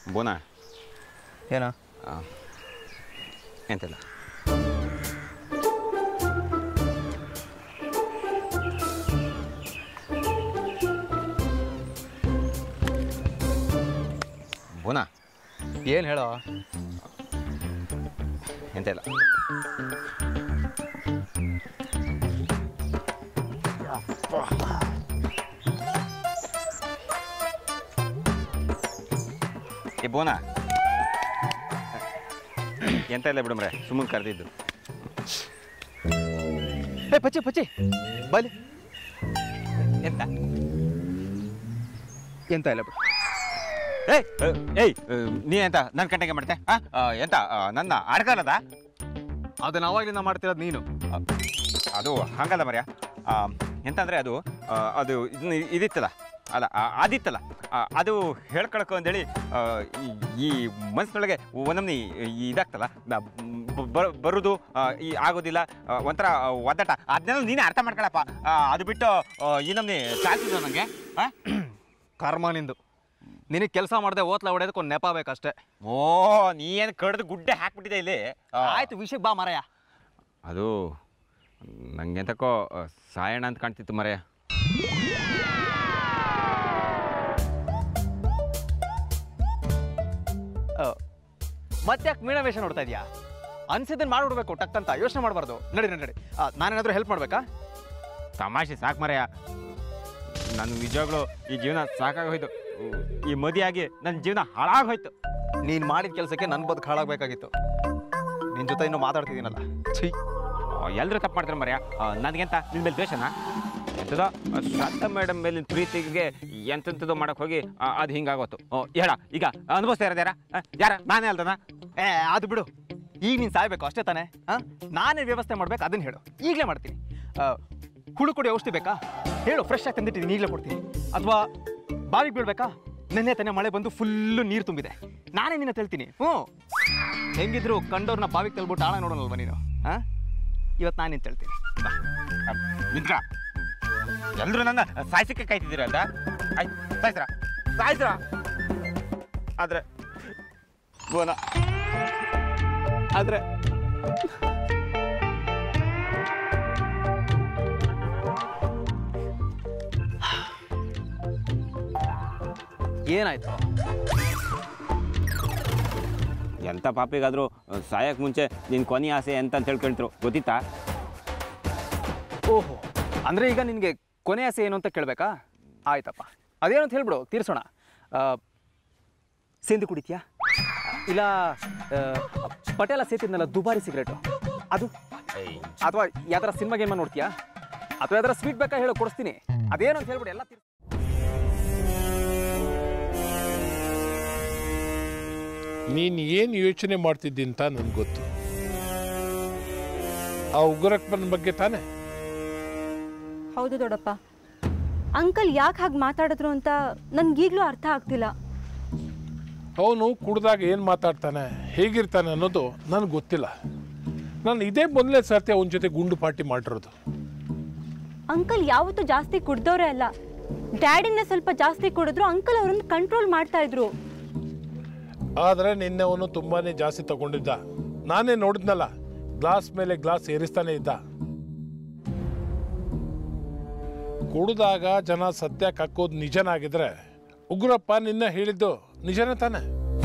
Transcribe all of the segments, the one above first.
ಬೋನಾ ಏನೋ ಎಂತಿಲ್ಲ ಬೋನಾ ಏನು ಹೇಳೋ ಎಂತ ಇಲ್ಲ ಏ ಬೋನಾ ಎಂತ ಇಲ್ಲ ಬಿಡಮ್ರೆ ಸುಮ್ಮನೆ ಕರೆದಿದ್ದು ಏ ಪಚ್ಚಿ ಪಚ್ಚಿ ಬಲಿ ಎಂತ ಎಂತ ಇಲ್ಲ ಬಿಡು ಏಯ್ ಅ, ಏಯ್ ಅ, ನೀ ಎಂತ ನನ್ನ ಕಂಟೆಗೆ ಮಾಡ್ತೆ ಆ? ಆ, ಎಂತ ಆ, ನನ್ನ ಆಡ್ಕಾಲದ ಅದನ್ನ ಅವಾಗಲಿಂದ ಮಾಡ್ತಿರೋದು ನೀನು ಅದು ಹಂಗಲ್ಲ ಮರ್ಯ ಆ, ಎಂತಂದ್ರೆ ಅದು ಆ, ಅದು ಇದನ್ನ ಇದಿತ್ತಲ್ಲ ಅಲ್ಲ ಆ, ಅದಿತ್ತಲ್ಲ ಆ, ಅದು ಹೇಳ್ಕೊಳಕ್ಕೆ ಅಂತೇಳಿ ಆ, ಈ- ಈ ಮನಸ್ಸಿನೊಳಗೆ ಒಂದೊಮ್ಮೆ ಇದಾಗ್ತಲ್ಲ ನ- ಬ- ಬ- ಬರುದು ಆ, ಈ ಆಗೋದಿಲ್ಲ ಆ, ಒಂಥರ ಒದ್ದಾಟ ಅದನ್ನೆಲ್ಲ ನೀನೇ ಅರ್ಥ ಮಾಡ್ಕೊಳಪ್ಪ ಆ, ಅದು ಬಿಟ್ಟು ಆ, ಈ ನಮ್ನಿ ಚಾಲ್ತಿದ್ದು ನನಗೆ ಕರ್ಮ ನಿಂದು ನಿನಗೆ ಕೆಲಸ ಮಾಡದೆ ಓತ್ಲ ಹೊಡೆದಕ್ಕೆ ಒಂದು ನೆಪ ಬೇಕಷ್ಟೇ ಓ ನೀ ಏನು ಕಡ್ದು ಗುಡ್ಡೆ ಹಾಕ್ಬಿಟ್ಟಿದೆ ಇಲ್ಲಿ ಆ, ಆಯ್ತು ವಿಷಯಕ್ಕೆ ಬಾ ಮರಯ್ಯ ಅದು ನಂಗೆ ಎಂತಕ್ಕೋ ಆ, ಸಾಯಣ ಅಂತ ಕಾಣ್ತಿತ್ತು ಮರೆಯ ಮತ್ತೆ ಯಾಕೆ ಮೀಣವೇಷ ನೋಡ್ತಾ ಇದೀಯಾ ಅನ್ಸಿದ್ದನ್ನು ಮಾಡ್ಬಿಡ್ಬೇಕು ಟಕ್ ಅಂತ ಯೋಚನೆ ಮಾಡಬಾರ್ದು ನಡಿ ನಡಿ, ನಡಿ ಆ, ನಾನೇನಾದ್ರೂ ಹೆಲ್ಪ್ ಮಾಡ್ಬೇಕಾ ತಮಾಷೆ ಸಾಕು ಮರೆಯ ನನ್ನ ನಿಜವಾಗ್ಲೂ ಈ ಜೀವನ ಸಾಕಾಗೋಯ್ತು ಈ ಮದುವೆಯಾಗಿ ನನ್ನ ಜೀವನ ಹಾಳಾಗೋಯ್ತು ನೀನು ಮಾಡಿದ ಕೆಲಸಕ್ಕೆ ನನ್ನ ಬದುಕು ಹಾಳಾಗಬೇಕಾಗಿತ್ತು ನಿನ್ನ ಜೊತೆ ಇನ್ನೂ ಮಾತಾಡ್ತಿದ್ದೀನಲ್ಲ ಛೀ ಎಲ್ಲರೂ ತಪ್ಪು ಮಾಡ್ತಾರೆ ಮರೆಯ ನನಗೆಂತ ನಿನ್ನ ಮೇಲೆ ದ್ವೇಷನಾ ಎಂಥದೋ ಶ್ರದ್ಧ ಮೇಡಮ್ ಮೇಲಿನ ಪ್ರೀತಿಗೆ ಎಂತೆಂಥದ್ದು ಮಾಡಕ್ಕೆ ಹೋಗಿ ಆ, ಅದು ಹಿಂಗಾಗೋತು ಓ ಹೇಳ ಈಗ ಅನುಭವಿಸ್ತಾ ಇರೋದು ಯಾರ ಆ, ಯಾರ ನಾನೇ ಅಲ್ದನ ಏ ಅದು ಬಿಡು ಈಗ ನೀನು ಸಾಯ್ಬೇಕು ಅಷ್ಟೇ ತಾನೇ ಹಾಂ ನಾನೇ ವ್ಯವಸ್ಥೆ ಮಾಡ್ಬೇಕು ಅದನ್ನ ಹೇಳು ಈಗಲೇ ಮಾಡ್ತೀನಿ ಆ, ಹುಳು ಕೊಡಿ ಔಷಧಿ ಬೇಕಾ ಹೇಳು ಫ್ರೆಶ್ ಆಗಿ ತಂದಿಟ್ಟಿದ್ದೀನಿ ಈಗಲೇ ಕೊಡ್ತೀನಿ ಅಥವಾ ಬಾವಿಗೆ ಬೀಳ್ಬೇಕಾ ನೆನ್ನೆ ತಾನೇ ಮಳೆ ಬಂದು ಫುಲ್ಲು ನೀರು ತುಂಬಿದೆ ನಾನೇ ನಿನ್ನ ತಳ್ತೀನಿ ಹ್ಞೂ ಹೆಂಗಿದ್ರು ಕಂಡೋರ್ನ ಬಾವಿಗೆ ತಳ್ಬಿಟ್ಟು ಆಳ ನೋಡೋಣಲ್ವ ನೀನು ಹಾಂ ಇವತ್ತು ನಾನೇನು ತಳ್ತೀನಿ ಬಾ. ನಿಂತ್ರ ಎಲ್ಲರೂ ನನ್ನ ಸಾಯ್ಸಕ್ಕೆ ಕಾಯ್ತಿದ್ದೀರ ಅಂತ ಆಯ್ತು ಸಾಯ್ಸ್ರ ಸಾಯ್ಸ್ರ ಆದ್ರೆ ಗೋನ ಆದ್ರೆ ಏನಾಯ್ತು ಎಂಥ ಪಾಪಿಗಾದರೂ ಸಾಯಕ್ಕೆ ಮುಂಚೆ ನಿನ್ನ ಕೊನೆ ಆಸೆ ಎಂತ ಅಂತ ಹೇಳ್ಕೊಳ್ತಿರು ಗೊತ್ತಿತ್ತಾ ಓಹೋ ಅಂದರೆ ಈಗ ನಿನಗೆ ಕೊನೆ ಆಸೆ ಏನು ಅಂತ ಕೇಳಬೇಕಾ ಆಯ್ತಪ್ಪ ಅದೇನು ಅಂತ ಹೇಳ್ಬಿಡು ತೀರ್ಸೋಣ ಆ, ಸೇಂದು ಕುಡಿತೀಯಾ ಇಲ್ಲ ಆ, ಪಟೇಲ ಸೇತಿದ್ನಲ್ಲ ದುಬಾರಿ ಸಿಗರೇಟು ಅದು ಅಥವಾ ಯಾವ್ದಾರ ಸಿನಿಮಾ ಗೇಮ ನೋಡ್ತೀಯಾ ಅಥವಾ ಯಾವ್ದಾರ ಸ್ವೀಟ್ ಬೇಕಾ ಹೇಳೋ ಕೊಡಿಸ್ತೀನಿ ಅದೇನು ಅಂತ ಹೇಳ್ಬಿಡು ಎಲ್ಲ ತೀರ್ಸು ನೀನು ಏನು ಯೋಚನೆ ಮಾಡ್ತಿದ್ದಿ ಅಂತ ನನಗೆ ಗೊತ್ತು ಆ ಉಗ್ರಪ್ಪನ ಬಗ್ಗೆ ತಾನೆ ಹೌದು ದೊಡ್ಡಪ್ಪ ಅಂಕಲ್ ಯಾಕೆ ಹಾಗೆ ಮಾತಾಡಿದ್ರು ಅಂತ ನನ್ಗೀಗ್ಲೂ ಅರ್ಥ ಆಗ್ತಿಲ್ಲ ಅವನು ಕುಡ್ದಾಗ ಏನು ಮಾತಾಡ್ತಾನೆ ಹೇಗಿರ್ತಾನೆ ಅನ್ನೋದು ನನಗೆ ಗೊತ್ತಿಲ್ಲ ನಾನು ಇದೇ ಮೊದಲನೇ ಸರ್ತಿ ಅವನ ಜೊತೆ ಗುಂಡು ಪಾರ್ಟಿ ಮಾಡಿರೋದು ಅಂಕಲ್ ಯಾವತ್ತೂ ಜಾಸ್ತಿ ಕುಡ್ದವ್ರೆ ಅಲ್ಲ ಡ್ಯಾಡಿನ ಸ್ವಲ್ಪ ಜಾಸ್ತಿ ಕುಡಿದ್ರು ಅಂಕಲ್ ಅವ್ರನ್ನ ಕಂಟ್ರೋಲ್ ಮಾಡ್ತಾ ಇದ್ರು ಆದರೆ ನಿನ್ನೆ ಅವನು ತುಂಬಾ ಜಾಸ್ತಿ ತಗೊಂಡಿದ್ದ ನಾನೇ ನೋಡಿದ್ನಲ್ಲ ಗ್ಲಾಸ್ ಮೇಲೆ ಗ್ಲಾಸ್ ಏರಿಸ್ತಾನೆ ಇದ್ದ ಕುಡ್ದಾಗ ಜನ ಸತ್ಯ ಕಕ್ಕೋದು ನಿಜನಾಗಿದ್ರೆ ಉಗ್ರಪ್ಪ ನಿನ್ನ ಹೇಳಿದ್ದು ನಿಜನೇ ತಾನೆ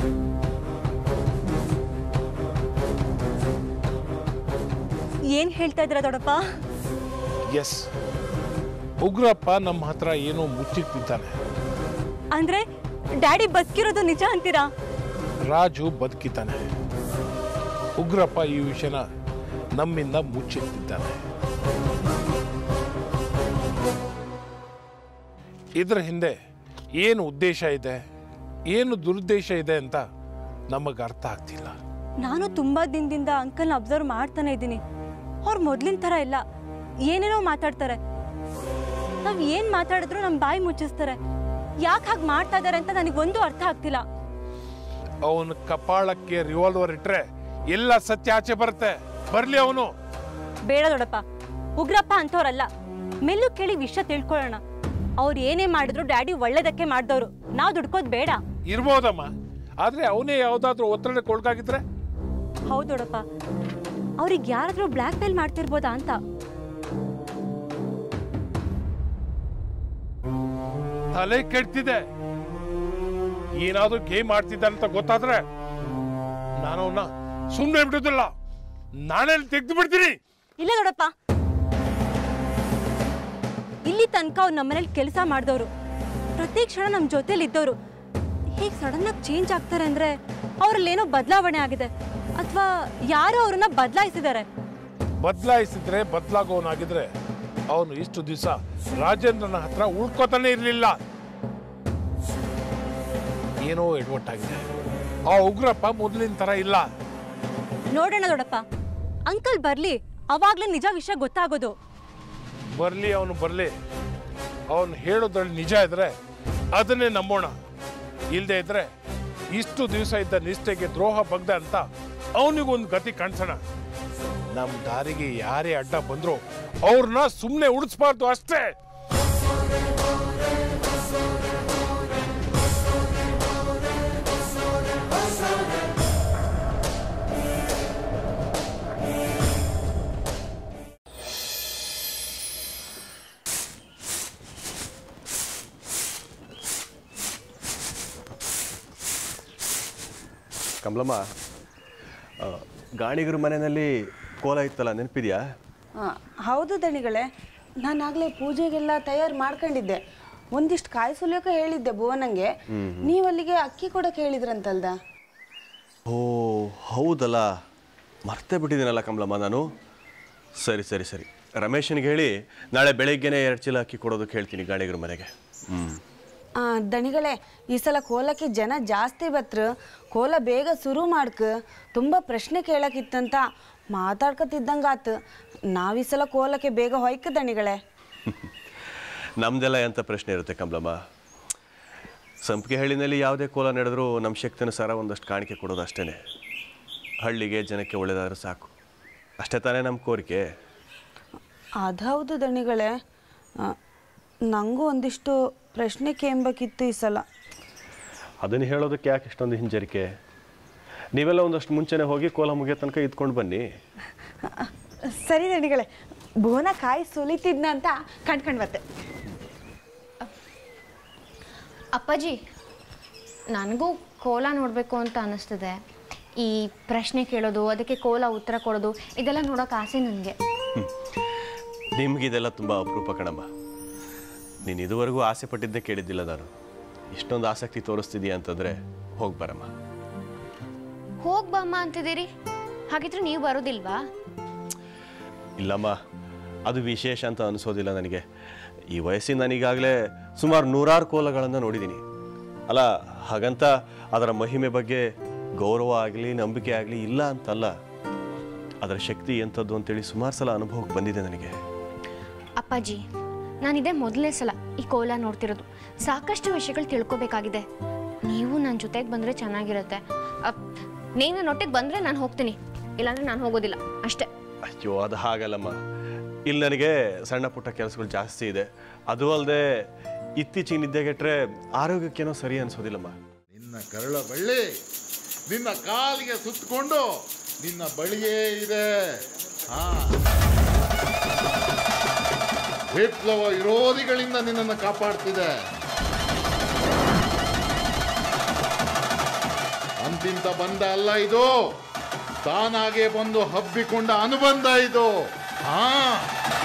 ಏನ್ ಹೇಳ್ತಾ ಇದ್ರ ದೊಡ್ಡಪ್ಪ ಎಸ್ ಉಗ್ರಪ್ಪ ನಮ್ಮ ಹತ್ರ ಏನೋ ಮುಚ್ಚಿಟ್ಟಿದ್ದಾನೆ ಅಂದ್ರೆ ಡ್ಯಾಡಿ ಬದುಕಿರೋದು ನಿಜ ಅಂತೀರಾ ರಾಜು ಬದುಕಿದ್ದಾನೆ ಉಗ್ರಪ್ಪ ಈ ವಿಷಯನ ನಮ್ಮಿಂದ ಮುಚ್ಚಿಟ್ಟಿದ್ದಾನೆ ಇದರ ಹಿಂದೆ ಏನು ಉದ್ದೇಶ ಇದೆ ಏನು ದುರುದ್ದೇಶ ಇದೆ ಅಂತ ನಮಗೆ ಅರ್ಥ ಆಗ್ತಿಲ್ಲ ನಾನು ತುಂಬಾ ದಿನದಿಂದ ಅಂಕಲ್ನ ಅಬ್ಸರ್ವ್ ಮಾಡ್ತಾನೆ ಇದ್ದೀನಿ ಅವ್ರು ಮೊದ್ಲಿನ ಥರ ಇಲ್ಲ ಏನೇನೋ ಮಾತಾಡ್ತಾರೆ ನಾವ್ ಏನ್ ಮಾತಾಡಿದ್ರು ನಮ್ ಬಾಯಿ ಮುಚ್ಚಿಸ್ತಾರೆ ಯಾಕೆ ಹಾಗೆ ಮಾಡ್ತಾ ಇದಾರೆ ಅಂತ ನನಗೊಂದು ಅರ್ಥ ಆಗ್ತಿಲ್ಲ ಅವನ ಕಪಾಳಕ್ಕೆ ರಿವಾಲ್ವರ್ ಇಟ್ರೆ ಎಲ್ಲ ಸತ್ಯ ಆಚೆ ಬರುತ್ತೆ ಬರ್ಲಿ ಅವನು ಬೇಡ ದೊಡ್ಡಪ್ಪ ಉಗ್ರಪ್ಪ ಅಂಥವ್ರಲ್ಲ ಮೆಲ್ಲು ಕೇಳಿ ವಿಷಯ ತಿಳ್ಕೊಳ್ಳೋಣ ಅವ್ರು ಏನೇ ಮಾಡಿದ್ರು ಡ್ಯಾಡಿ ಒಳ್ಳೇದಕ್ಕೆ ಮಾಡ್ದವ್ರು ನಾವು ದುಡ್ಕೋದ್ ಬೇಡ ಇರ್ಬೋದಮ್ಮ ಆದರೆ ಅವನೇ ಯಾವುದಾದ್ರೂ ಒತ್ತಡಕ್ಕೆ ಒಳಗಾಗಿದ್ರೆ ಹೌದು ದೊಡ್ಡಪ್ಪ ಅವ್ರಿಗೆ ಯಾರಾದರೂ ಬ್ಲ್ಯಾಕ್ ಮೇಲ್ ಮಾಡ್ತಿರ್ಬೋದಾ ಅಂತ ತಲೆ ಕೆಡ್ತಿದೆ ಏನಾದ್ರೂ ಗೇಮ್ ಆಡ್ತಿದ್ದ ಅಂತ ಗೊತ್ತಾದ್ರೆ ನಾನು ಅವನ್ನ ಸುಮ್ಮನೆ ಬಿಡುದಿಲ್ಲ ನಾನೇ ತೆಗೆದು ಬಿಡ್ತೀನಿ ಇಲ್ಲ ದೊಡ್ಡಪ್ಪ ಇಲ್ಲಿ ತನಕ ಅವ್ರು ನಮ್ಮನೇಲಿ ಕೆಲಸ ಮಾಡಿದವರು ಪ್ರತಿ ಕ್ಷಣ ನಮ್ಮ ಜೊತೆಲಿ ಇದ್ದವರು ಹೀಗೆ ಸಡನ್ ಆಗಿ ಚೇಂಜ್ ಆಗ್ತಾರೆ ಅಂದ್ರೆ ಅವರಲ್ಲೇನೋ ಬದಲಾವಣೆ ಆಗಿದೆ ಅಥವಾ ಯಾರೋ ಅವ್ರನ್ನ ಬದಲಾಯಿಸಿದ್ದಾರೆ ಬದಲಾಯಿಸಿದ್ರೆ ಬದಲಾಗೋನಾಗಿದ್ರೆ ಅವನು ಇಷ್ಟು ದಿವಸ ರಾಜೇಂದ್ರನ ಹತ್ರ ಉಳ್ಕೋತಾನೆ ಇರಲಿಲ್ಲ ಏನೋ ಎಡವಟ್ಟಾಗಿದೆ ಆ ಉಗ್ರಪ್ಪ ಮೊದಲಿನ ತರ ಇಲ್ಲ ನೋಡೋಣ ದೊಡ್ಡಪ್ಪ ಅಂಕಲ್ ಬರ್ಲಿ ಅವಾಗ್ಲೇ ನಿಜ ವಿಷಯ ಗೊತ್ತಾಗೋದು ಬರ್ಲಿ ಅವನು ಬರ್ಲಿ ಅವನು ಹೇಳೋದ್ರಲ್ಲಿ ನಿಜ ಇದ್ರೆ ಅದನ್ನೇ ನಂಬೋಣ ಇಲ್ಲದೆ ಇದ್ರೆ ಇಷ್ಟು ದಿವಸ ಇದ್ದ ನಿಷ್ಠೆಗೆ ದ್ರೋಹ ಬಗ್ದ ಅಂತ ಅವನಿಗೊಂದು ಗತಿ ಕಾಣಿಸೋಣ ನಮ್ಮ ದಾರಿಗೆ ಯಾರೇ ಅಡ್ಡ ಬಂದ್ರು ಅವ್ರನ್ನ ಸುಮ್ಮನೆ ಉಳಿಸ್ಬಾರ್ದು ಅಷ್ಟೇ ಕಮಲಮ್ಮ ಆ, ಗಾಣಿಗರ ಮನೆಯಲ್ಲಿ ಕೋಲ ಇತ್ತಲ್ಲ ನೆನಪಿದ್ಯಾ ಆ, ಹೌದು ದಣಿಗಳೇ ನಾನಾಗಲೇ ಪೂಜೆಗೆಲ್ಲ ತಯಾರು ಮಾಡ್ಕೊಂಡಿದ್ದೆ ಒಂದಿಷ್ಟು ಕಾಯಿ ಸುಲಿಯೋಕೆ ಹೇಳಿದ್ದೆ ಭುವನಂಗೆ ನೀವಲ್ಲಿಗೆ ಅಕ್ಕಿ ಕೊಡಕ್ಕೆ ಹೇಳಿದ್ರಂತಲ್ದ ಓ ಹೌದಲ್ಲ ಮರ್ತೇ ಬಿಟ್ಟಿದ್ದೀನಲ್ಲ ಕಮಲಮ್ಮ ನಾನು ಸರಿ ಸರಿ ಸರಿ ರಮೇಶನಿಗೆ ಹೇಳಿ ನಾಳೆ ಬೆಳಗ್ಗೆನೇ ಎರಡು ಚೀಲ ಅಕ್ಕಿ ಕೊಡೋದಕ್ಕೆ ಹೇಳ್ತೀನಿ ಗಾಣಿಗರ ಮನೆಗೆ ಹ್ಞೂ ಆ, ದಣಿಗಳೇ ಈ ಸಲ ಕೋಲಕ್ಕೆ ಜನ ಜಾಸ್ತಿ ಬತ್ರು ಕೋಲ ಬೇಗ ಶುರು ಮಾಡ್ಕ ತುಂಬ ಪ್ರಶ್ನೆ ಕೇಳಕ್ಕಿತ್ತಂತ ಮಾತಾಡ್ಕತಿದ್ದಂಗಾತು ನಾವ್ ಈ ಸಲ ಕೋಲಕ್ಕೆ ಬೇಗ ಹೊಯ್ಕ ದಣಿಗಳೇ ನಮ್ದೆಲ್ಲ ಎಂಥ ಪ್ರಶ್ನೆ ಇರುತ್ತೆ ಕಮಲಮ್ಮ ಸಂಪಿಗೆ ಹಳ್ಳಿನಲ್ಲಿ ಯಾವುದೇ ಕೋಲ ನಡೆದರೂ ನಮ್ಮ ಶಕ್ತಿನ ಸರ ಒಂದಷ್ಟು ಕಾಣಿಕೆ ಕೊಡೋದು ಅಷ್ಟೇ ಹಳ್ಳಿಗೆ ಜನಕ್ಕೆ ಒಳ್ಳೆಯದಾದ್ರೆ ಸಾಕು ಅಷ್ಟೇ ತಾನೇ ನಮ್ಮ ಕೋರಿಕೆ ಅದೌದು ದಣಿಗಳೇ ಆ, ನಂಗೂ ಒಂದಿಷ್ಟು ಪ್ರಶ್ನೆ ಕೇಂಬೇಕಿತ್ತು ಈ ಸಲ ಅದನ್ನು ಹೇಳೋದಕ್ಕೆ ಯಾಕೆ ಇಷ್ಟೊಂದು ಹಿಂಜರಿಕೆ ನೀವೆಲ್ಲ ಒಂದಷ್ಟು ಮುಂಚೆನೇ ಹೋಗಿ ಕೋಲ ಮುಗಿಯೋ ತನಕ ಇದ್ಕೊಂಡು ಬನ್ನಿ ಸರಿ ದಣಿಗಳೇ ಭುವನ ಕಾಯಿ ಸುಲಿತಿದ್ನ ಅಂತ ಕಂಡ್ಕೊಂಡ್ ಬತ್ತೆ ಅಪ್ಪಾಜಿ ನನಗೂ ಕೋಲ ನೋಡಬೇಕು ಅಂತ ಅನ್ನಿಸ್ತದೆ ಈ ಪ್ರಶ್ನೆ ಕೇಳೋದು ಅದಕ್ಕೆ ಕೋಲ ಉತ್ತರ ಕೊಡೋದು ಇದೆಲ್ಲ ನೋಡೋಕೆ ಆಸೆ ನನಗೆ ನಿಮಗಿದೆಲ್ಲ ತುಂಬ ಅಪರೂಪ ಕಣಮ್ಮ ನೀನು ಇದುವರೆಗೂ ಆಸೆ ಪಟ್ಟಿದ್ದೇ ಕೇಳಿದ್ದಿಲ್ಲ ನಾನು ಇಷ್ಟೊಂದು ಆಸಕ್ತಿ ತೋರಿಸ್ತಿದೀಯ ಅಂತಂದರೆ ಹೋಗಿ ಬರಮ್ಮ ಹೋಗಿ ಬಮ್ಮ ಅಂತಿದ್ದೀರಿ ಹಾಗಿದ್ರೆ ನೀವು ಬರೋದಿಲ್ವಾ ಇಲ್ಲಮ್ಮ ಅದು ವಿಶೇಷ ಅಂತ ಅನಿಸೋದಿಲ್ಲ ನನಗೆ ಈ ವಯಸ್ಸಿನ ನಾನೀಗಾಗಲೇ ಸುಮಾರು ನೂರಾರು ಕೋಲಗಳನ್ನು ನೋಡಿದ್ದೀನಿ ಅಲ್ಲ ಹಾಗಂತ ಅದರ ಮಹಿಮೆ ಬಗ್ಗೆ ಗೌರವ ಆಗಲಿ ನಂಬಿಕೆ ಆಗಲಿ ಇಲ್ಲ ಅಂತಲ್ಲ ಅದರ ಶಕ್ತಿ ಎಂಥದ್ದು ಅಂತೇಳಿ ಸುಮಾರು ಸಲ ಅನುಭವಕ್ಕೆ ಬಂದಿದೆ ನನಗೆ ಅಪ್ಪಾಜಿ ನಾನಿದೆ ಮೊದಲನೇ ಸಲ ಈ ಕೋಲ ನೋಡ್ತಿರೋದು ಸಾಕಷ್ಟು ವಿಷಯಗಳು ತಿಳ್ಕೊಬೇಕಾಗಿದೆ ನೀವು ನನ್ನ ಜೊತೆಗೆ ಬಂದರೆ ಚೆನ್ನಾಗಿರುತ್ತೆ ಅಪ್, ನೀನು ನೊಟ್ಟಿಗೆ ಬಂದರೆ ನಾನು ಹೋಗ್ತೀನಿ ಇಲ್ಲಾಂದ್ರೆ ನಾನು ಹೋಗೋದಿಲ್ಲ ಅಷ್ಟೇ ಅಯ್ಯೋ ಅದು ಹಾಗಲ್ಲಮ್ಮ ಇಲ್ಲಿ ನನಗೆ ಸಣ್ಣ ಪುಟ್ಟ ಕೆಲಸಗಳು ಜಾಸ್ತಿ ಇದೆ ಅದು ಅಲ್ಲದೆ ಇತ್ತೀಚಿಗೆ ನಿದ್ದೆಗೆಟ್ರೆ ಆರೋಗ್ಯಕ್ಕೇನೋ ಸರಿ ಅನ್ಸೋದಿಲ್ಲಮ್ಮ ನಿನ್ನ ಕರಳ ಬಳ್ಳಿ ನಿನ್ನ ಕಾಲಿಗೆ ಸುತ್ತಕೊಂಡು ನಿನ್ನ ಬಳಿಯೇ ಇದೆ ಹಾ ವಿಪ್ಲವ ವಿರೋಧಿಗಳಿಂದ ನಿನ್ನನ್ನು ಕಾಪಾಡ್ತಿದೆ ಅಂತಿಂತ ಬಂದ ಅಲ್ಲ ಇದು ತಾನಾಗೆ ಬಂದು ಹಬ್ಬಿಕೊಂಡ ಅನುಬಂಧ ಇದು ಹಾ